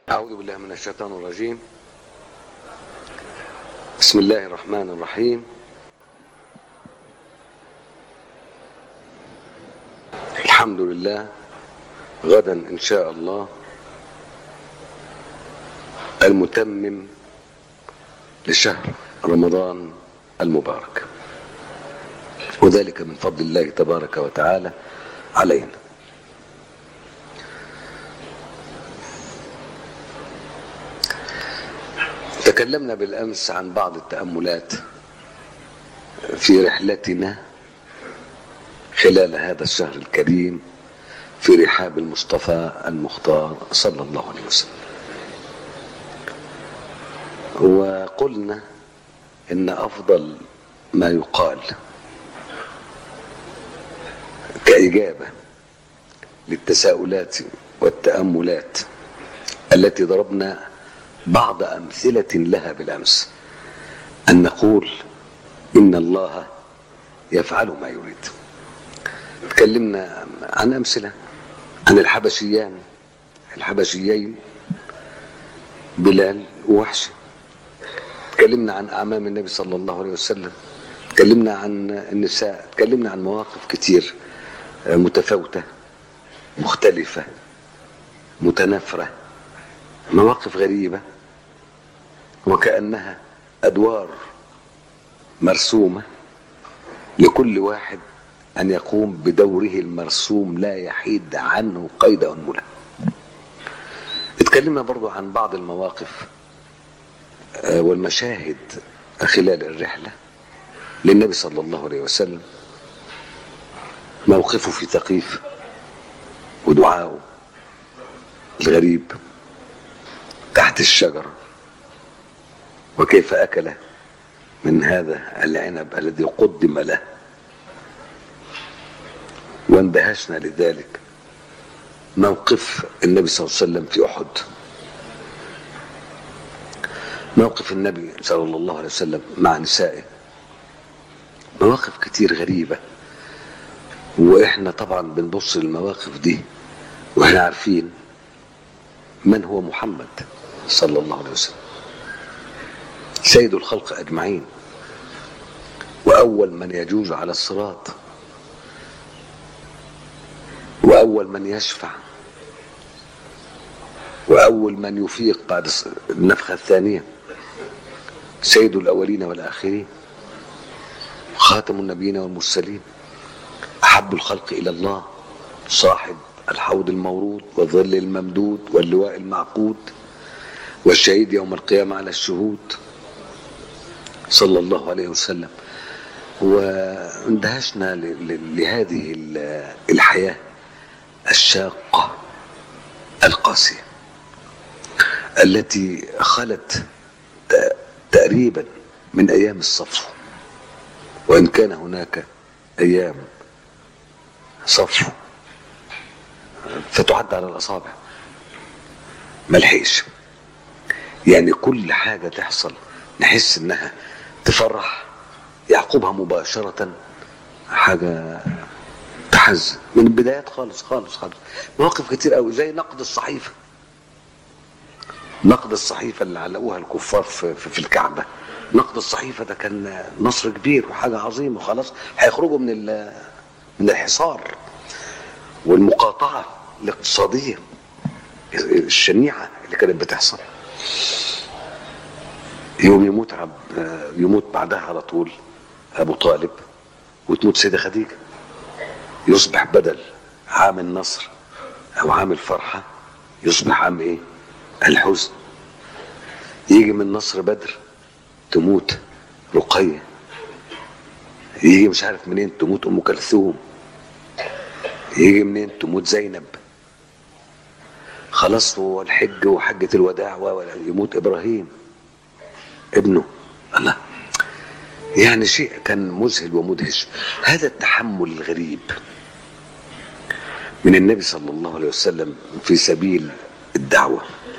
أعوذ بالله من الشيطان الرجيم بسم الله الرحمن الرحيم الحمد لله غدا إن شاء الله المتمم لشهر رمضان المبارك وذلك من فضل الله تبارك وتعالى علينا تكلمنا بالامس عن بعض التاملات في رحلتنا خلال هذا الشهر الكريم في رحاب المصطفى المختار صلى الله عليه وسلم وقلنا ان افضل ما يقال كاجابه للتساؤلات والتاملات التي ضربنا بعض امثله لها بالامس ان نقول ان الله يفعل ما يريد تكلمنا عن امثله عن الحبشيان الحبشيين بلال ووحشي تكلمنا عن اعمام النبي صلى الله عليه وسلم تكلمنا عن النساء تكلمنا عن مواقف كتير متفاوته مختلفه متنافره مواقف غريبه وكانها ادوار مرسومه لكل واحد ان يقوم بدوره المرسوم لا يحيد عنه قيد انمله اتكلمنا برضو عن بعض المواقف والمشاهد خلال الرحله للنبي صلى الله عليه وسلم موقفه في ثقيف ودعاؤه الغريب تحت الشجره وكيف اكل من هذا العنب الذي قدم له واندهشنا لذلك موقف النبي صلى الله عليه وسلم في احد موقف النبي صلى الله عليه وسلم مع نسائه مواقف كتير غريبة واحنا طبعا بنبص للمواقف دي واحنا عارفين من هو محمد صلى الله عليه وسلم سيد الخلق اجمعين واول من يجوز على الصراط واول من يشفع واول من يفيق بعد النفخه الثانيه سيد الاولين والاخرين خاتم النبيين والمرسلين احب الخلق الى الله صاحب الحوض المورود والظل الممدود واللواء المعقود والشهيد يوم القيامه على الشهود صلى الله عليه وسلم واندهشنا لهذه الحياه الشاقه القاسيه التي خلت تقريبا من ايام الصفو وان كان هناك ايام صفو فتعد على الاصابع ملحقش يعني كل حاجه تحصل نحس انها تفرح يعقبها مباشره حاجه تحزن من البدايات خالص خالص خالص مواقف كتير قوي زي نقد الصحيفه نقد الصحيفه اللي علقوها الكفار في, في, في الكعبه نقد الصحيفه ده كان نصر كبير وحاجه عظيمه خلاص هيخرجوا من من الحصار والمقاطعه الاقتصاديه الشنيعه اللي كانت بتحصل يوم يموت عب يموت بعدها على طول ابو طالب وتموت سيده خديجه يصبح بدل عام النصر او عام الفرحه يصبح عام ايه الحزن يجي من نصر بدر تموت رقيه يجي مش عارف منين تموت ام كلثوم يجي منين تموت زينب خلاص هو الحج وحجة الوداع يموت ابراهيم ابنه الله يعني شيء كان مذهل ومدهش هذا التحمل الغريب من النبي صلى الله عليه وسلم في سبيل الدعوة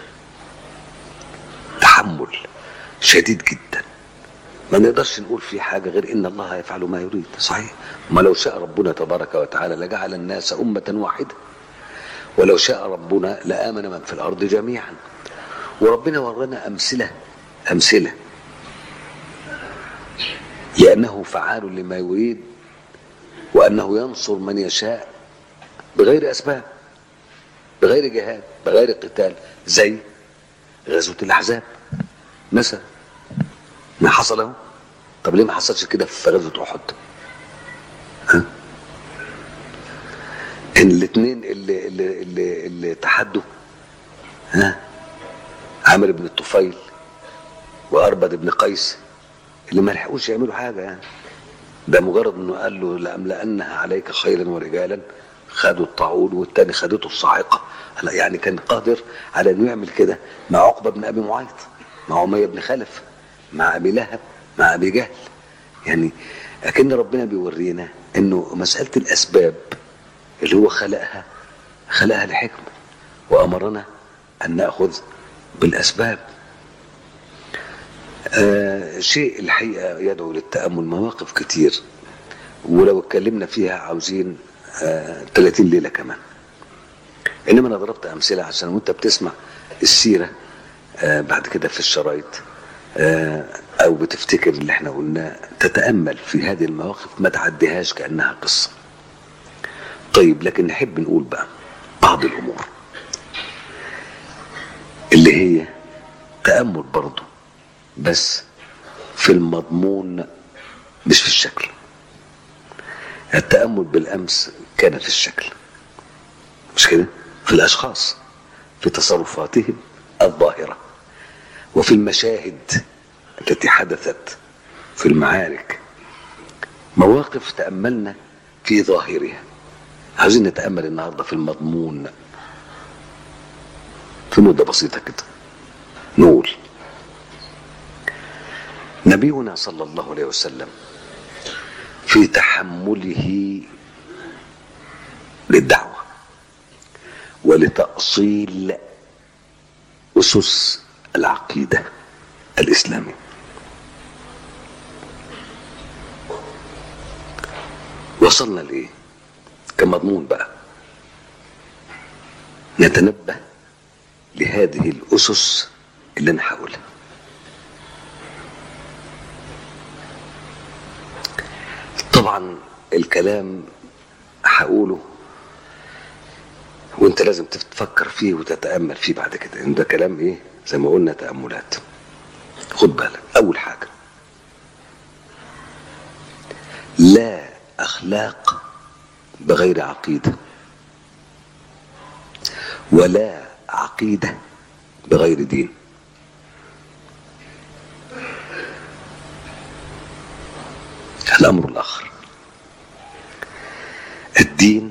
تحمل شديد جدا ما نقدرش نقول فيه حاجة غير إن الله يفعل ما يريد صحيح ما لو شاء ربنا تبارك وتعالى لجعل الناس أمة واحدة ولو شاء ربنا لآمن من في الأرض جميعا وربنا ورانا أمثلة أمثلة لأنه فعال لما يريد وأنه ينصر من يشاء بغير أسباب بغير جهاد بغير قتال زي غزوة الأحزاب مثلا ما حصل اهو طب ليه ما حصلش كده في غزوة أحد؟ ها؟ إن الاثنين اللي اللي اللي, اللي تحدوا ها عامر بن الطفيل وأربد بن قيس اللي ما لحقوش يعملوا حاجة يعني ده مجرد انه قال له لأملأنها عليك خيلا ورجالا خدوا الطاعون والتاني خدته الصاعقة هلا يعني كان قادر على انه يعمل كده مع عقبة بن ابي معيط مع أمية بن خلف مع ابي لهب مع ابي جهل يعني اكن ربنا بيورينا انه مسألة الاسباب اللي هو خلقها خلقها لحكمة وامرنا ان ناخذ بالاسباب آه شيء الحقيقة يدعو للتأمل مواقف كتير ولو اتكلمنا فيها عاوزين آه 30 ليلة كمان إنما أنا ضربت أمثلة عشان وأنت بتسمع السيرة آه بعد كده في الشرايط آه أو بتفتكر اللي احنا قلناه تتأمل في هذه المواقف ما تعديهاش كأنها قصة طيب لكن نحب نقول بقى بعض الأمور اللي هي تأمل برضه بس في المضمون مش في الشكل التأمل بالأمس كان في الشكل مش كده في الأشخاص في تصرفاتهم الظاهرة وفي المشاهد التي حدثت في المعارك مواقف تأملنا في ظاهرها عايزين نتأمل النهاردة في المضمون في مدة بسيطة كده نقول نبينا صلى الله عليه وسلم في تحمله للدعوة ولتأصيل أسس العقيدة الإسلامية وصلنا لإيه؟ كمضمون بقى نتنبه لهذه الأسس اللي أنا هقولها طبعا الكلام هقوله وانت لازم تفكر فيه وتتامل فيه بعد كده ان ده كلام ايه زي ما قلنا تاملات خد بالك اول حاجه لا اخلاق بغير عقيده ولا عقيده بغير دين الامر الاخر الدين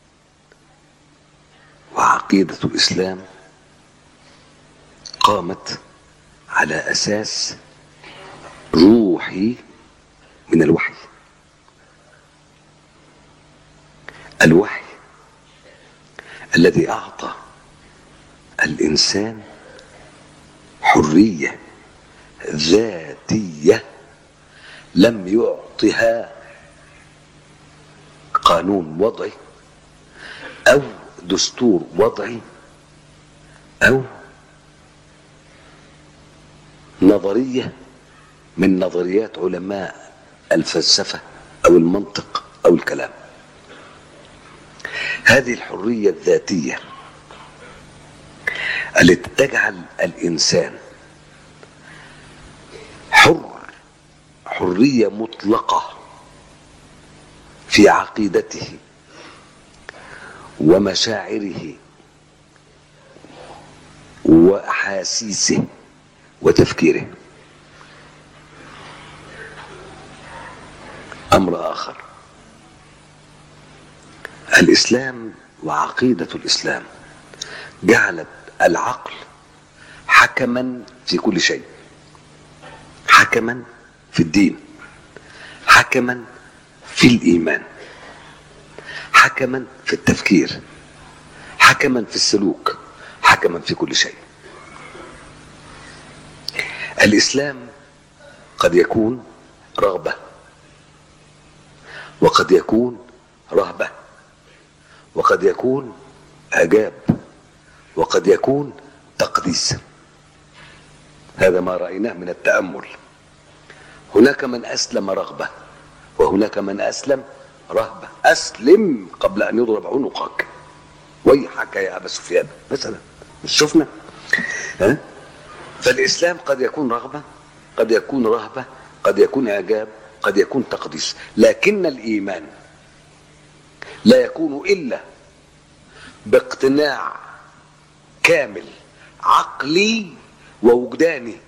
وعقيده الاسلام قامت على اساس روحي من الوحي الوحي الذي اعطى الانسان حريه ذاتيه لم يعطها قانون وضعي او دستور وضعي او نظريه من نظريات علماء الفلسفه او المنطق او الكلام هذه الحريه الذاتيه التي تجعل الانسان حر حريه مطلقه في عقيدته ومشاعره واحاسيسه وتفكيره امر اخر الاسلام وعقيده الاسلام جعلت العقل حكما في كل شيء حكما في الدين حكما في الايمان حكما في التفكير حكما في السلوك حكما في كل شيء الاسلام قد يكون رغبه وقد يكون رهبه وقد يكون اعجاب وقد يكون تقديس هذا ما رأيناه من التأمل هناك من أسلم رغبة وهناك من أسلم رهبة أسلم قبل أن يضرب عنقك ويحك يا أبا سفيان مثلا مش شفنا ها؟ فالإسلام قد يكون رغبة قد يكون رهبة قد يكون إعجاب قد يكون تقديس لكن الإيمان لا يكون إلا باقتناع كامل عقلي ووجداني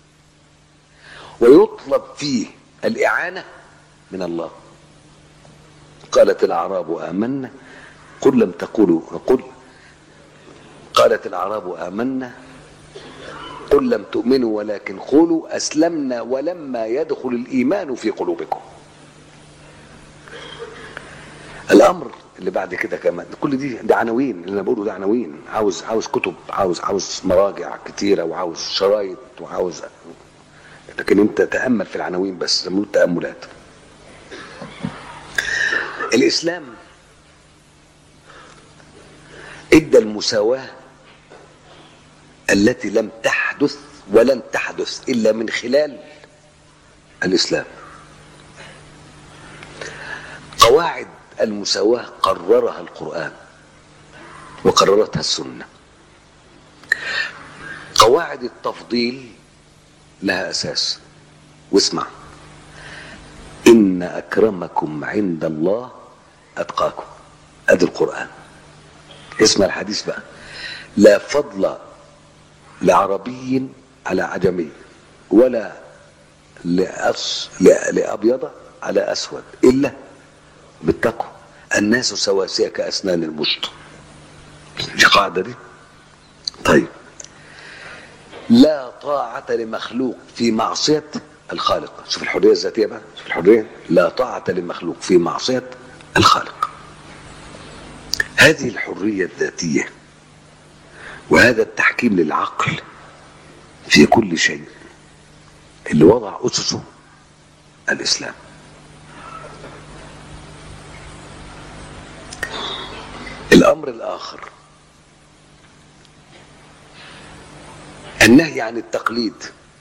ويطلب فيه الإعانة من الله قالت الأعراب آمنا قل لم تقولوا قل قالت الأعراب آمنا قل لم تؤمنوا ولكن قولوا أسلمنا ولما يدخل الإيمان في قلوبكم الأمر اللي بعد كده كمان كل دي ده عناوين اللي انا بقوله ده عناوين عاوز عاوز كتب عاوز عاوز مراجع كتيره وعاوز شرايط وعاوز لكن انت تامل في العناوين بس زي ما بنقول تاملات الاسلام ادى المساواه التي لم تحدث ولن تحدث الا من خلال الاسلام قواعد المساواة قررها القرآن وقررتها السنة قواعد التفضيل لها أساس واسمع إن أكرمكم عند الله أتقاكم أدي القرآن اسمع الحديث بقى لا فضل لعربي على عجمي ولا لأص... لأبيض على أسود إلا بالتقوى الناس سواسية كأسنان المشط دي قاعدة دي طيب لا طاعة لمخلوق في معصية الخالق شوف الحرية الذاتية بقى شوف الحرية لا طاعة لمخلوق في معصية الخالق هذه الحرية الذاتية وهذا التحكيم للعقل في كل شيء اللي وضع أسسه الإسلام الامر الاخر النهي عن التقليد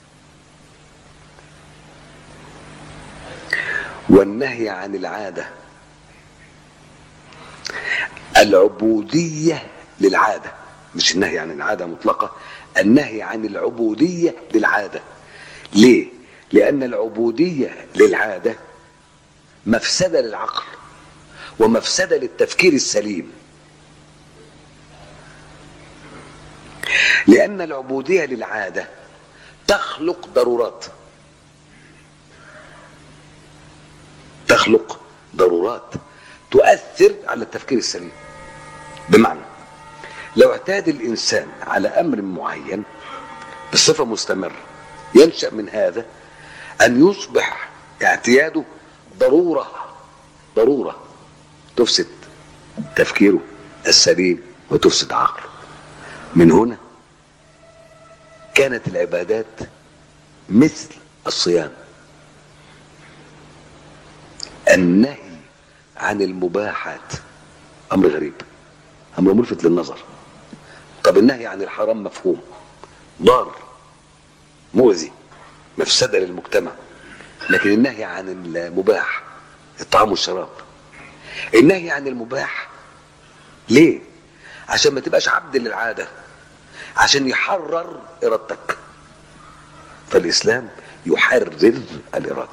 والنهي عن العاده العبوديه للعاده مش النهي عن العاده مطلقه النهي عن العبوديه للعاده ليه لان العبوديه للعاده مفسده للعقل ومفسده للتفكير السليم لأن العبودية للعادة تخلق ضرورات تخلق ضرورات تؤثر على التفكير السليم بمعنى لو اعتاد الإنسان على أمر معين بصفة مستمرة ينشأ من هذا أن يصبح اعتياده ضرورة ضرورة تفسد تفكيره السليم وتفسد عقله من هنا كانت العبادات مثل الصيام النهي عن المباحات امر غريب امر ملفت للنظر طب النهي عن الحرام مفهوم ضار مؤذي مفسده للمجتمع لكن النهي عن المباح الطعام والشراب النهي عن المباح ليه عشان ما تبقاش عبد للعاده عشان يحرر ارادتك فالاسلام يحرر الاراده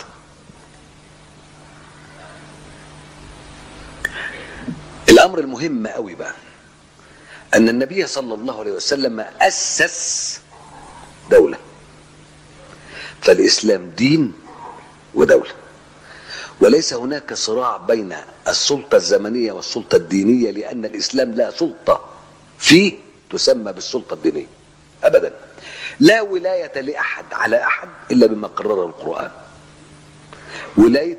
الامر المهم قوي بقى ان النبي صلى الله عليه وسلم اسس دوله فالاسلام دين ودوله وليس هناك صراع بين السلطه الزمنيه والسلطه الدينيه لان الاسلام لا سلطه فيه تسمى بالسلطه الدينيه ابدا لا ولايه لاحد على احد الا بما قرره القران ولايه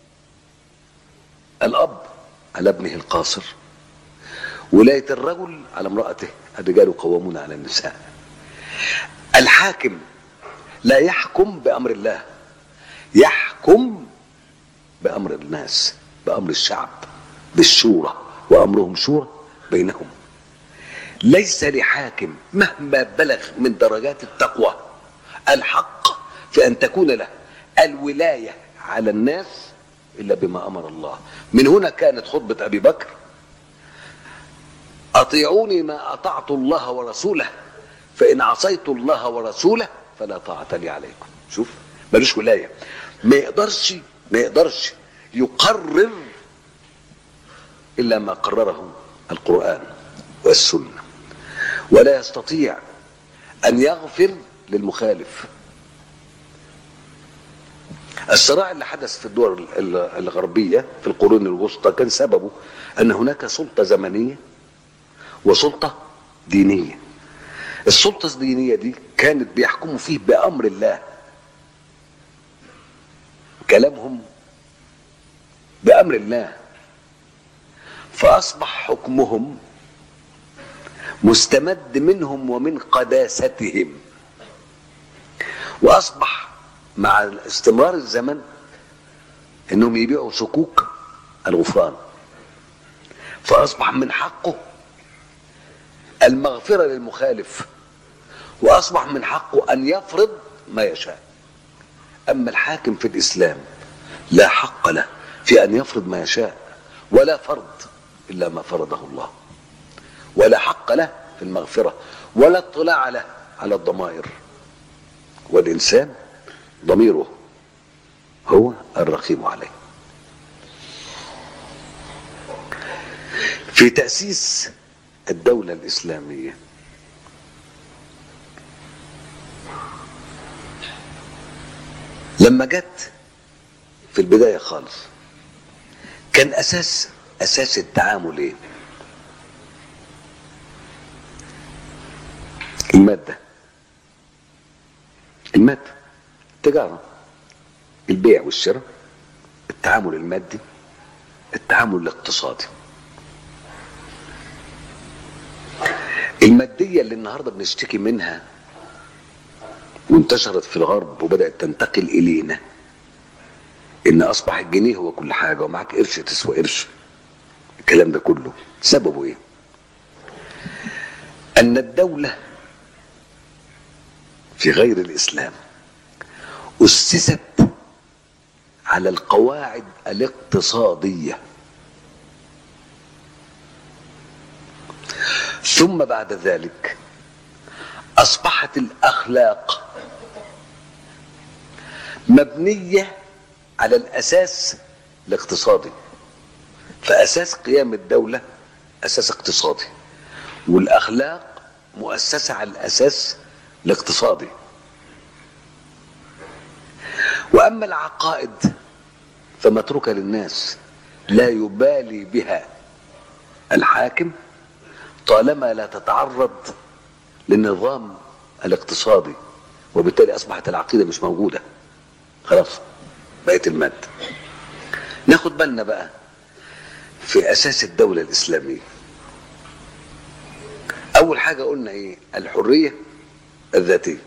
الاب على ابنه القاصر ولايه الرجل على امراته الرجال قوامون على النساء الحاكم لا يحكم بامر الله يحكم بامر الناس بامر الشعب بالشورى وامرهم شورى بينهم ليس لحاكم مهما بلغ من درجات التقوى الحق في ان تكون له الولايه على الناس الا بما امر الله من هنا كانت خطبه ابي بكر اطيعوني ما اطعت الله ورسوله فان عصيت الله ورسوله فلا طاعه لي عليكم شوف ملوش ولايه ما يقدرش ما يقدرش يقرر الا ما قرره القران والسنه ولا يستطيع ان يغفر للمخالف الصراع اللي حدث في الدول الغربيه في القرون الوسطى كان سببه ان هناك سلطه زمنيه وسلطه دينيه السلطه الدينيه دي كانت بيحكموا فيه بامر الله كلامهم بامر الله فاصبح حكمهم مستمد منهم ومن قداستهم واصبح مع استمرار الزمن انهم يبيعوا صكوك الغفران فاصبح من حقه المغفره للمخالف واصبح من حقه ان يفرض ما يشاء اما الحاكم في الاسلام لا حق له في ان يفرض ما يشاء ولا فرض الا ما فرضه الله ولا حق له في المغفره ولا اطلاع له على الضمائر والانسان ضميره هو الرقيب عليه في تاسيس الدوله الاسلاميه لما جت في البدايه خالص كان اساس اساس التعامل ايه الماده الماده التجاره البيع والشراء التعامل المادي التعامل الاقتصادي الماديه اللي النهارده بنشتكي منها وانتشرت في الغرب وبدات تنتقل الينا ان اصبح الجنيه هو كل حاجه ومعاك قرش تسوى قرش الكلام ده كله سببه ايه ان الدوله في غير الاسلام اسست على القواعد الاقتصاديه ثم بعد ذلك اصبحت الاخلاق مبنيه على الاساس الاقتصادي فاساس قيام الدوله اساس اقتصادي والاخلاق مؤسسه على الاساس الاقتصادي واما العقائد فمتروكه للناس لا يبالي بها الحاكم طالما لا تتعرض للنظام الاقتصادي وبالتالي اصبحت العقيده مش موجوده خلاص بقت الماده ناخد بالنا بقى في اساس الدوله الاسلاميه اول حاجه قلنا ايه الحريه الذاتيه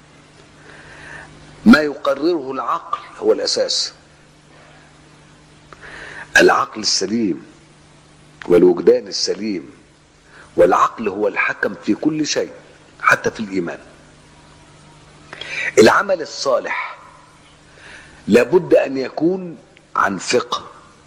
ما يقرره العقل هو الاساس العقل السليم والوجدان السليم والعقل هو الحكم في كل شيء حتى في الايمان العمل الصالح لابد ان يكون عن فقه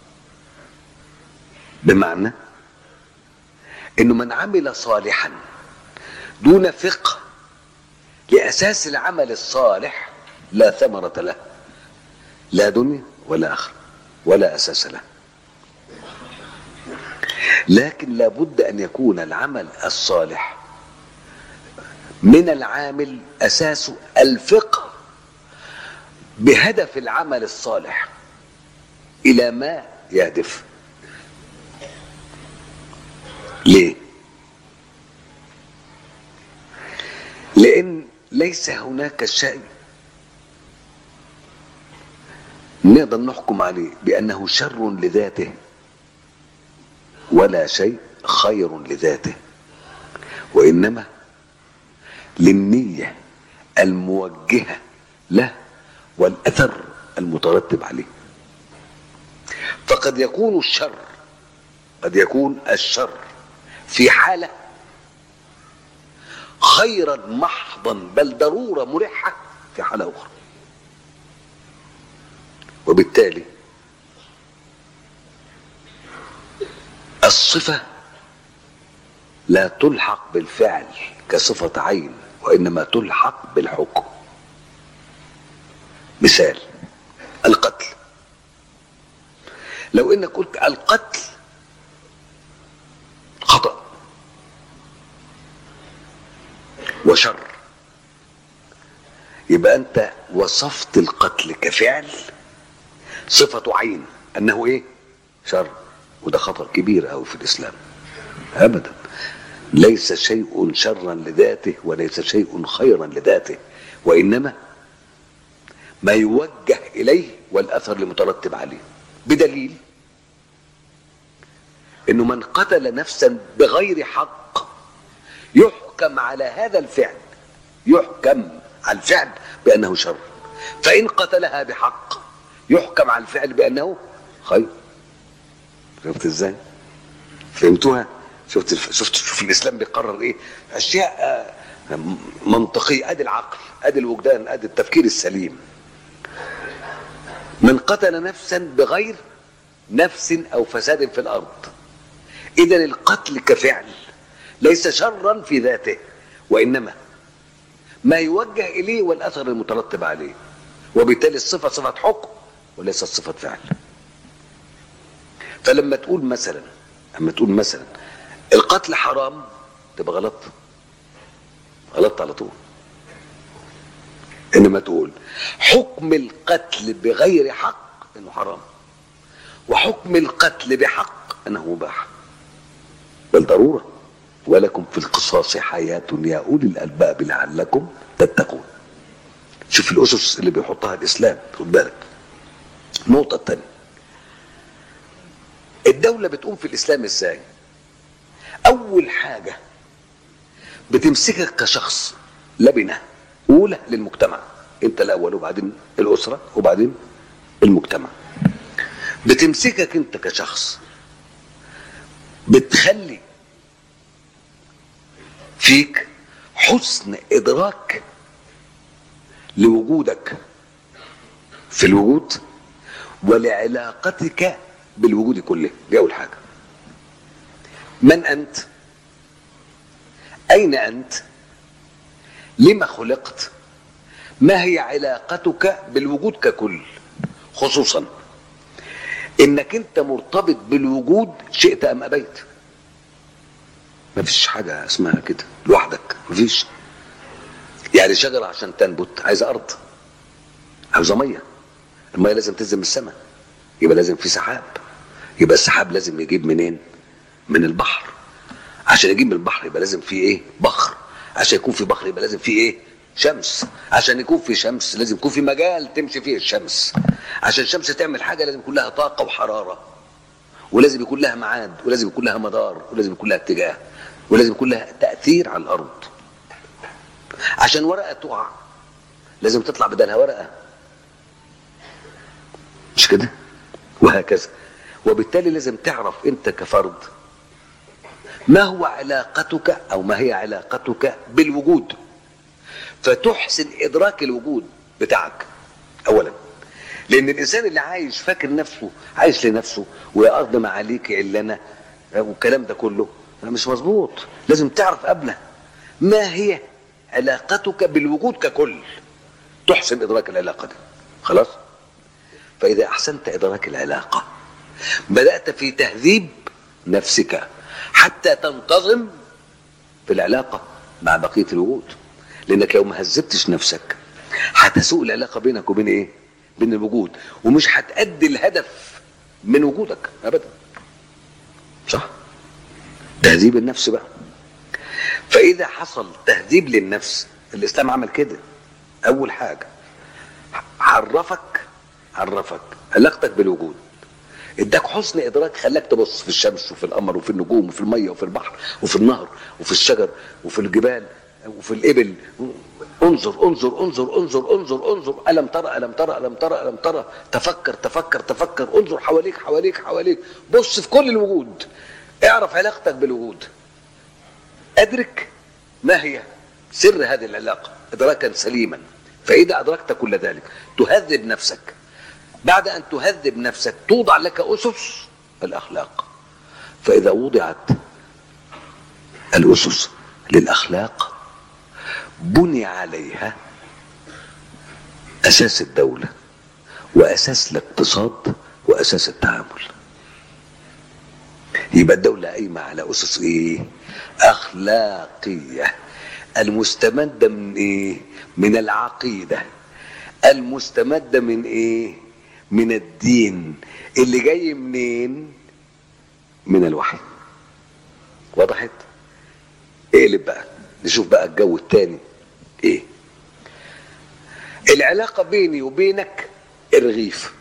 بمعنى انه من عمل صالحا دون فقه لاساس العمل الصالح لا ثمره له لا دنيا ولا اخره ولا اساس له لكن لابد ان يكون العمل الصالح من العامل اساسه الفقه بهدف العمل الصالح الى ما يهدف ليه لان ليس هناك شيء نقدر نحكم عليه بانه شر لذاته ولا شيء خير لذاته وانما للنيه الموجهه له والاثر المترتب عليه فقد يكون الشر قد يكون الشر في حاله خيرا محضا بل ضروره مرحه في حالة أخرى وبالتالي الصفة لا تلحق بالفعل كصفة عين وإنما تلحق بالحكم مثال القتل لو انك قلت القتل خطأ وشر يبقى انت وصفت القتل كفعل صفة عين انه ايه شر وده خطأ كبير قوي في الاسلام ابدا ليس شيء شرا لذاته وليس شيء خيرا لذاته وانما ما يوجه اليه والاثر المترتب عليه بدليل انه من قتل نفسا بغير حق يحكم على هذا الفعل يحكم على الفعل بانه شر فان قتلها بحق يحكم على الفعل بانه خير شفت ازاي فهمتوها شفت شفت شوف الاسلام بيقرر ايه اشياء آه، منطقيه ادي العقل ادي الوجدان ادي التفكير السليم من قتل نفسا بغير نفس او فساد في الارض اذا القتل كفعل ليس شرا في ذاته وانما ما يوجه اليه والاثر المترتب عليه وبالتالي الصفه صفه حكم وليست صفه فعل فلما تقول مثلا لما تقول مثلا القتل حرام تبقى غلط غلط على طول انما تقول حكم القتل بغير حق انه حرام وحكم القتل بحق انه مباح بالضروره ولكم في القصاص حياة يا أولي الألباب لعلكم تتقون شوف الأسس اللي بيحطها الإسلام خد بالك النقطة الثانية الدولة بتقوم في الإسلام إزاي أول حاجة بتمسكك كشخص لبنة أولى للمجتمع أنت الأول وبعدين الأسرة وبعدين المجتمع بتمسكك أنت كشخص بتخلي فيك حسن ادراك لوجودك في الوجود ولعلاقتك بالوجود كله دي اول حاجه من انت اين انت لما خلقت ما هي علاقتك بالوجود ككل خصوصا انك انت مرتبط بالوجود شئت ام ابيت ما فيش حاجة اسمها كده لوحدك ما فيش يعني شجرة عشان تنبت عايزة أرض عاوزة مية المية لازم تنزل من السماء يبقى لازم في سحاب يبقى السحاب لازم يجيب منين من البحر عشان يجيب من البحر يبقى لازم في ايه بخر عشان يكون في بخر يبقى لازم في ايه شمس عشان يكون في شمس لازم يكون في مجال تمشي فيه الشمس عشان الشمس تعمل حاجة لازم يكون لها طاقة وحرارة ولازم يكون لها ميعاد ولازم يكون لها مدار ولازم يكون لها اتجاه ولازم يكون لها تأثير على الأرض عشان ورقة تقع لازم تطلع بدلها ورقة مش كده وهكذا وبالتالي لازم تعرف انت كفرد ما هو علاقتك او ما هي علاقتك بالوجود فتحسن ادراك الوجود بتاعك اولا لان الانسان اللي عايش فاكر نفسه عايش لنفسه ويا ارض ما عليك الا انا والكلام ده كله مش مظبوط لازم تعرف قبله ما هي علاقتك بالوجود ككل تحسن ادراك العلاقه دي خلاص فاذا احسنت ادراك العلاقه بدات في تهذيب نفسك حتى تنتظم في العلاقه مع بقيه الوجود لانك لو ما هذبتش نفسك هتسوء العلاقه بينك وبين ايه بين الوجود ومش هتأدي الهدف من وجودك ابدا صح تهذيب النفس بقى فاذا حصل تهذيب للنفس الاسلام عمل كده اول حاجه عرفك عرفك علاقتك بالوجود اداك حسن ادراك خلاك تبص في الشمس وفي القمر وفي النجوم وفي الميه وفي البحر وفي النهر وفي الشجر وفي الجبال وفي الابل انظر انظر انظر انظر انظر انظر الم ترى الم ترى الم ترى الم ترى تفكر تفكر تفكر انظر حواليك حواليك حواليك بص في كل الوجود اعرف علاقتك بالوجود ادرك ما هي سر هذه العلاقه ادراكا سليما فإذا أدركت كل ذلك تهذب نفسك بعد أن تهذب نفسك توضع لك أسس الأخلاق فإذا وضعت الأسس للأخلاق بني عليها أساس الدولة وأساس الاقتصاد وأساس التعامل يبقى الدولة قايمة على أسس إيه؟ أخلاقية المستمدة من إيه؟ من العقيدة المستمدة من إيه؟ من الدين اللي جاي منين؟ من الوحي وضحت؟ اقلب بقى نشوف بقى الجو التاني ايه العلاقة بيني وبينك الرغيف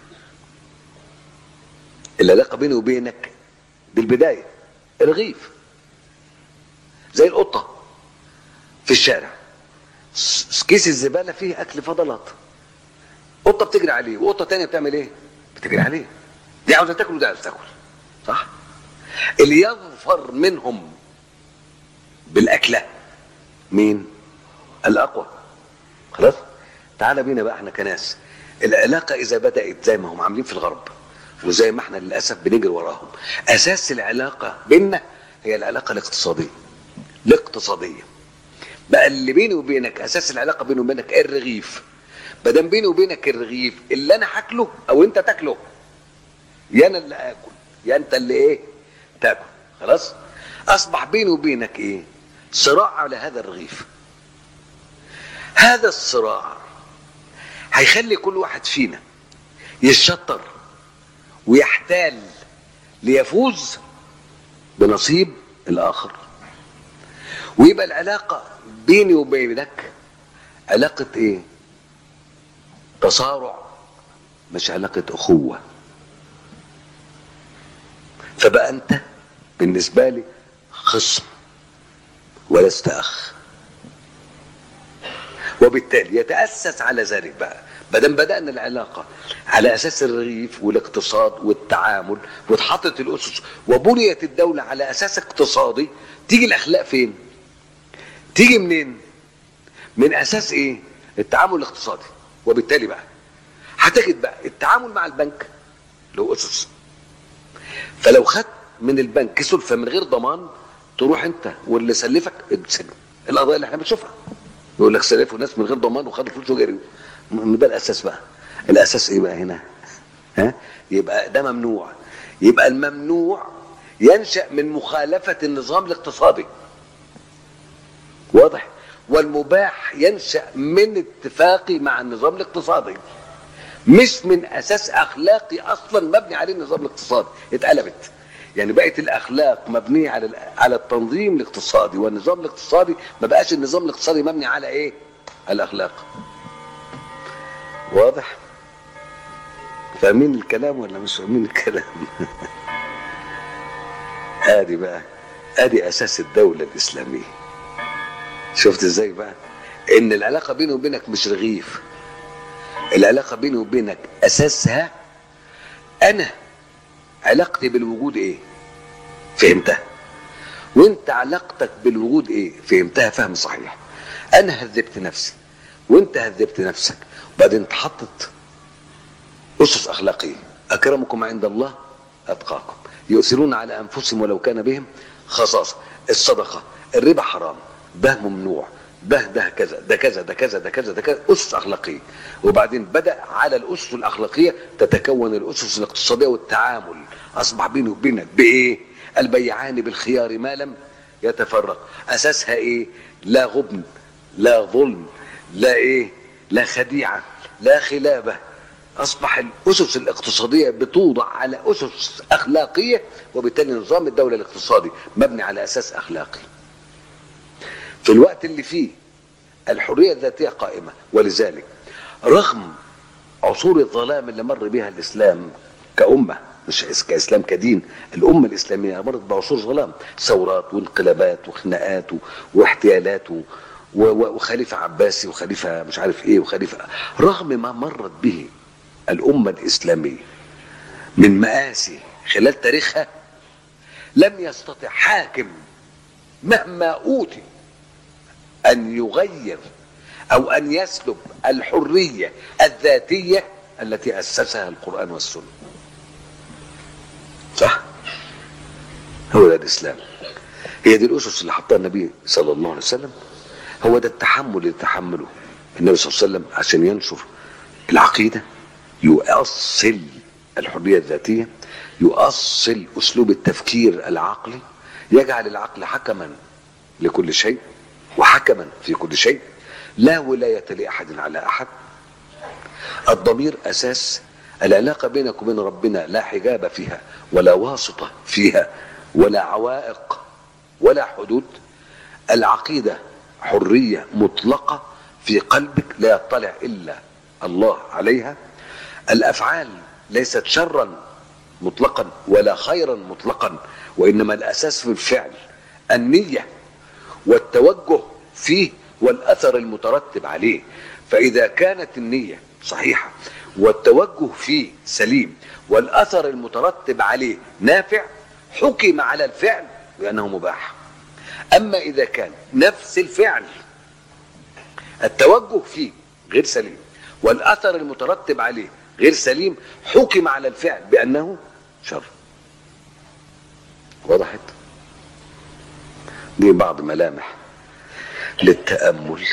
العلاقة بيني وبينك دي البداية الرغيف زي القطة في الشارع س- كيس الزبالة فيه أكل فضلات قطة بتجري عليه وقطة تانية بتعمل إيه؟ بتجري عليه دي عاوزة تاكل وده عاوزة تاكل صح؟ اللي يظفر منهم بالأكلة مين؟ الأقوى خلاص؟ تعال بينا بقى احنا كناس العلاقة إذا بدأت زي ما هم عاملين في الغرب وزي ما احنا للأسف بنجري وراهم أساس العلاقة بيننا هي العلاقة الاقتصادية الاقتصادية بقى اللي بيني وبينك أساس العلاقة بيني وبينك الرغيف بدل بيني وبينك الرغيف اللي أنا هاكله أو أنت تاكله يا أنا اللي آكل يا أنت اللي إيه تاكل خلاص أصبح بيني وبينك إيه صراع على هذا الرغيف هذا الصراع هيخلي كل واحد فينا يتشطر ويحتال ليفوز بنصيب الاخر ويبقى العلاقه بيني وبينك علاقه ايه تصارع مش علاقه اخوه فبقى انت بالنسبه لي خصم ولست اخ وبالتالي يتأسس على ذلك بقى بدل بدأنا العلاقة على أساس الرغيف والاقتصاد والتعامل واتحطت الأسس وبنيت الدولة على أساس اقتصادي تيجي الأخلاق فين؟ تيجي منين؟ من أساس إيه؟ التعامل الاقتصادي وبالتالي بقى هتجد بقى التعامل مع البنك له أسس فلو خدت من البنك سلفة من غير ضمان تروح أنت واللي سلفك السجن القضايا اللي احنا بنشوفها يقول لك سلفوا ناس من غير ضمان وخدوا فلوس وجريوا م- ده الاساس بقى الاساس ايه بقى هنا ها يبقى ده ممنوع يبقى الممنوع ينشا من مخالفه النظام الاقتصادي واضح والمباح ينشا من اتفاقي مع النظام الاقتصادي مش من اساس اخلاقي اصلا مبني عليه النظام الاقتصادي اتقلبت يعني بقت الاخلاق مبنيه على على التنظيم الاقتصادي والنظام الاقتصادي ما بقاش النظام الاقتصادي مبني على ايه الاخلاق واضح فاهمين الكلام ولا مش فاهمين الكلام ادي بقى ادي اساس الدوله الاسلاميه شفت ازاي بقى ان العلاقه بيني وبينك مش رغيف العلاقه بيني وبينك اساسها انا علاقتي بالوجود ايه فهمتها وانت علاقتك بالوجود ايه فهمتها فهم صحيح انا هذبت نفسي وانت هذبت نفسك وبعدين اتحطت اسس اخلاقيه اكرمكم عند الله اتقاكم يؤثرون على انفسهم ولو كان بهم خصاصه الصدقه الربا حرام ده ممنوع ده ده كذا ده كذا ده كذا ده كذا ده كذا اسس اخلاقيه وبعدين بدا على الاسس الاخلاقيه تتكون الاسس الاقتصاديه والتعامل اصبح بيني وبينك بايه البيعان بالخيار ما لم يتفرق اساسها ايه لا غبن لا ظلم لا ايه لا خديعه لا خلابه اصبح الاسس الاقتصاديه بتوضع على اسس اخلاقيه وبالتالي نظام الدوله الاقتصادي مبني على اساس اخلاقي في الوقت اللي فيه الحريه الذاتيه قائمه ولذلك رغم عصور الظلام اللي مر بها الاسلام كامه مش كاسلام كدين الامه الاسلاميه مرت بعصور ظلام ثورات وانقلابات وخناقات و- واحتيالات و- و- وخليفه عباسي وخليفه مش عارف ايه وخليفه رغم ما مرت به الامه الاسلاميه من مآسي خلال تاريخها لم يستطع حاكم مهما اوتي ان يغير او ان يسلب الحريه الذاتيه التي اسسها القران والسنه صح هو ده الاسلام هي دي الاسس اللي حطها النبي صلى الله عليه وسلم هو ده التحمل اللي تحمله النبي صلى الله عليه وسلم عشان ينشر العقيده يؤصل الحريه الذاتيه يؤصل اسلوب التفكير العقلي يجعل العقل حكما لكل شيء وحكما في كل شيء لا ولايه لاحد على احد الضمير اساس العلاقه بينك وبين ربنا لا حجاب فيها ولا واسطه فيها ولا عوائق ولا حدود العقيده حريه مطلقه في قلبك لا يطلع الا الله عليها الافعال ليست شرا مطلقا ولا خيرا مطلقا وانما الاساس في الفعل النيه والتوجه فيه والاثر المترتب عليه فاذا كانت النيه صحيحه والتوجه فيه سليم والاثر المترتب عليه نافع حكم على الفعل بانه مباح اما اذا كان نفس الفعل التوجه فيه غير سليم والاثر المترتب عليه غير سليم حكم على الفعل بانه شر وضحت دي بعض ملامح للتامل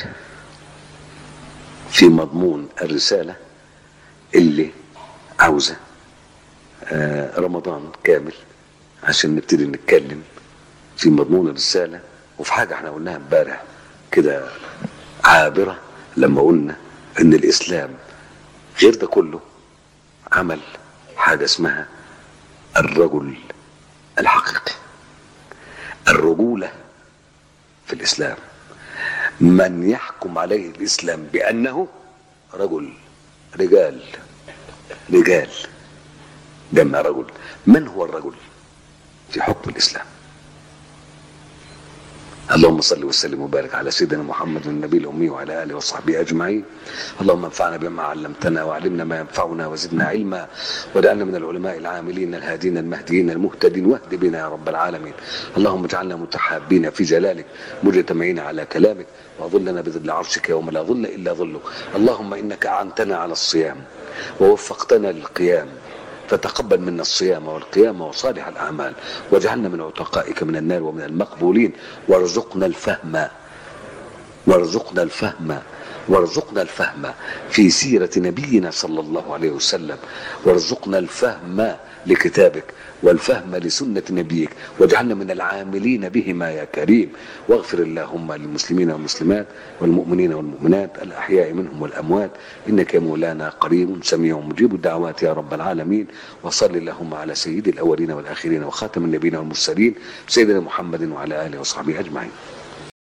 في مضمون الرساله اللي عاوزه آه رمضان كامل عشان نبتدي نتكلم في مضمون الرساله وفي حاجه احنا قلناها امبارح كده عابره لما قلنا ان الاسلام غير ده كله عمل حاجه اسمها الرجل الحقيقي الرجوله في الاسلام من يحكم عليه الاسلام بانه رجل رجال رجال جمع رجل من هو الرجل في حكم الاسلام اللهم صل وسلم وبارك على سيدنا محمد النبي الامي وعلى اله وصحبه اجمعين اللهم انفعنا بما علمتنا وعلمنا ما ينفعنا وزدنا علما واجعلنا من العلماء العاملين الهادين المهديين المهتدين واهد بنا يا رب العالمين اللهم اجعلنا متحابين في جلالك مجتمعين على كلامك واظلنا بظل عرشك يوم لا ظل الا ظلك اللهم انك اعنتنا على الصيام ووفقتنا للقيام فتقبل منا الصيام والقيام وصالح الأعمال واجعلنا من عتقائك من النار ومن المقبولين وارزقنا الفهم وارزقنا الفهم وارزقنا الفهم في سيرة نبينا صلى الله عليه وسلم وارزقنا الفهم لكتابك والفهم لسنة نبيك واجعلنا من العاملين بهما يا كريم واغفر اللهم للمسلمين والمسلمات والمؤمنين والمؤمنات الأحياء منهم والأموات إنك يا مولانا قريب سميع مجيب الدعوات يا رب العالمين وصل اللهم على سيد الأولين والآخرين وخاتم النبيين والمرسلين سيدنا محمد وعلى آله وصحبه أجمعين